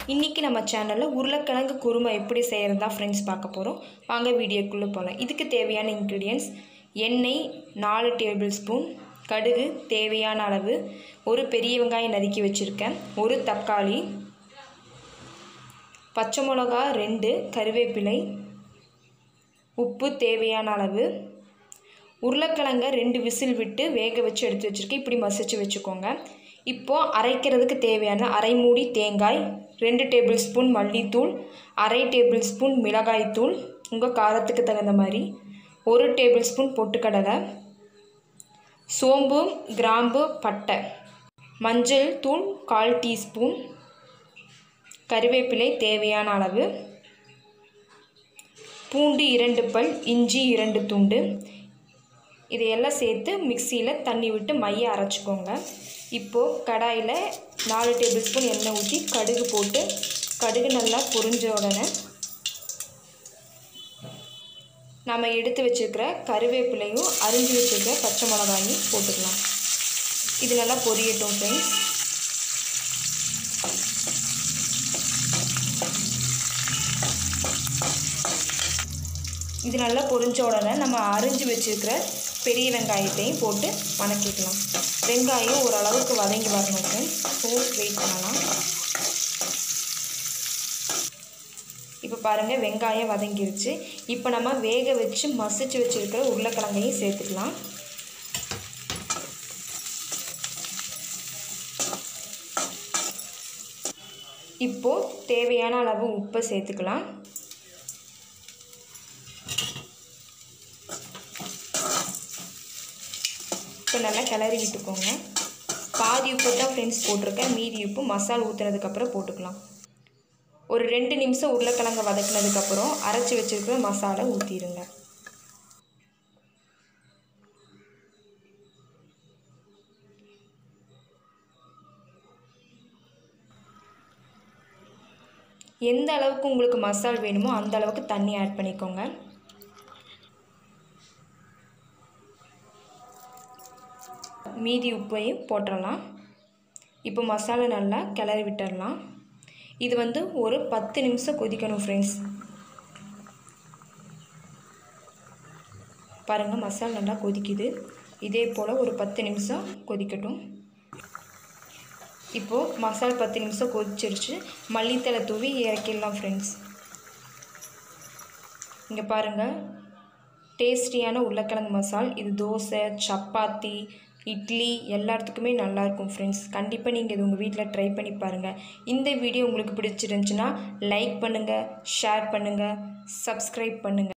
இன்றைக்கி நம்ம சேனலில் உருளைக்கிழங்கு குருமா எப்படி செய்கிறது தான் ஃப்ரெண்ட்ஸ் பார்க்க போகிறோம் வாங்க வீடியோக்குள்ளே போகலாம் இதுக்கு தேவையான இன்க்ரீடியன்ஸ் எண்ணெய் நாலு டேபிள் ஸ்பூன் கடுகு தேவையான அளவு ஒரு பெரிய வெங்காயம் நறுக்கி வச்சுருக்கேன் ஒரு தக்காளி பச்சை மிளகா ரெண்டு கருவேப்பிலை உப்பு தேவையான அளவு உருளைக்கிழங்க ரெண்டு விசில் விட்டு வேக வச்சு எடுத்து வச்சுருக்கேன் இப்படி மசிச்சு வச்சுக்கோங்க இப்போது அரைக்கிறதுக்கு தேவையான அரை மூடி தேங்காய் ரெண்டு டேபிள் ஸ்பூன் மல்லித்தூள் அரை டேபிள் ஸ்பூன் மிளகாய்த்தூள் உங்கள் காரத்துக்கு தகுந்த மாதிரி ஒரு டேபிள் ஸ்பூன் பொட்டுக்கடலை சோம்பு கிராம்பு பட்டை மஞ்சள் தூள் கால் டீஸ்பூன் கருவேப்பிலை தேவையான அளவு பூண்டு இரண்டு பல் இஞ்சி இரண்டு துண்டு இதையெல்லாம் சேர்த்து மிக்சியில் தண்ணி விட்டு மைய அரைச்சிக்கோங்க இப்போது கடாயில் நாலு டேபிள் ஸ்பூன் எண்ணெய் ஊற்றி கடுகு போட்டு கடுகு நல்லா பொரிஞ்ச உடனே நம்ம எடுத்து வச்சுருக்கிற கருவேப்பிலையும் அரிஞ்சு வச்சுருக்கிற பச்சை மிளகாயும் போட்டுக்கலாம் இது நல்லா பொரியட்டும் ஃப்ரெண்ட்ஸ் இது நல்லா பொரிஞ்ச உடனே நம்ம அரிஞ்சு வச்சுருக்கிற பெரிய வெங்காயத்தையும் போட்டு வணக்கிக்கலாம் வெங்காயம் ஓரளவுக்கு வதங்கி வரணும் ஃப்ரெண்ட்ஸ் ஸோ வெயிட் பண்ணலாம் இப்போ பாருங்கள் வெங்காயம் வதங்கிருச்சு இப்போ நம்ம வேக வச்சு மசிச்சு வச்சுருக்கிற உருளைக்கிழங்கையும் சேர்த்துக்கலாம் இப்போது தேவையான அளவு உப்பை சேர்த்துக்கலாம் இப்போ நல்லா கிளறி விட்டுக்கோங்க பாதி உப்பு தான் ஃப்ரெண்ட்ஸ் போட்டிருக்கேன் மீதி உப்பு மசால் ஊற்றுனதுக்கப்புறம் போட்டுக்கலாம் ஒரு ரெண்டு நிமிஷம் உருளைக்கிழங்க வதக்குனதுக்கப்புறம் அரைச்சி வச்சுருக்கிற மசாலா ஊற்றிடுங்க எந்த அளவுக்கு உங்களுக்கு மசால் வேணுமோ அந்த அளவுக்கு தண்ணி ஆட் பண்ணிக்கோங்க மீதி உப்பையும் போட்டுடலாம் இப்போ மசாலா நல்லா கிளறி விட்டுடலாம் இது வந்து ஒரு பத்து நிமிஷம் கொதிக்கணும் ஃப்ரெண்ட்ஸ் பாருங்கள் மசாலா நல்லா கொதிக்குது இதே போல் ஒரு பத்து நிமிஷம் கொதிக்கட்டும் இப்போது மசால் பத்து நிமிஷம் கொதிச்சிருச்சு மல்லித்தலை தூவி இறக்கிடலாம் ஃப்ரெண்ட்ஸ் இங்கே பாருங்கள் டேஸ்டியான உருளைக்கிழங்கு மசால் இது தோசை சப்பாத்தி இட்லி எல்லாத்துக்குமே நல்லாயிருக்கும் ஃப்ரெண்ட்ஸ் கண்டிப்பாக நீங்கள் இது உங்கள் வீட்டில் ட்ரை பண்ணி பாருங்கள் இந்த வீடியோ உங்களுக்கு பிடிச்சிருந்துச்சுன்னா லைக் பண்ணுங்கள் ஷேர் பண்ணுங்கள் சப்ஸ்கிரைப் பண்ணுங்கள்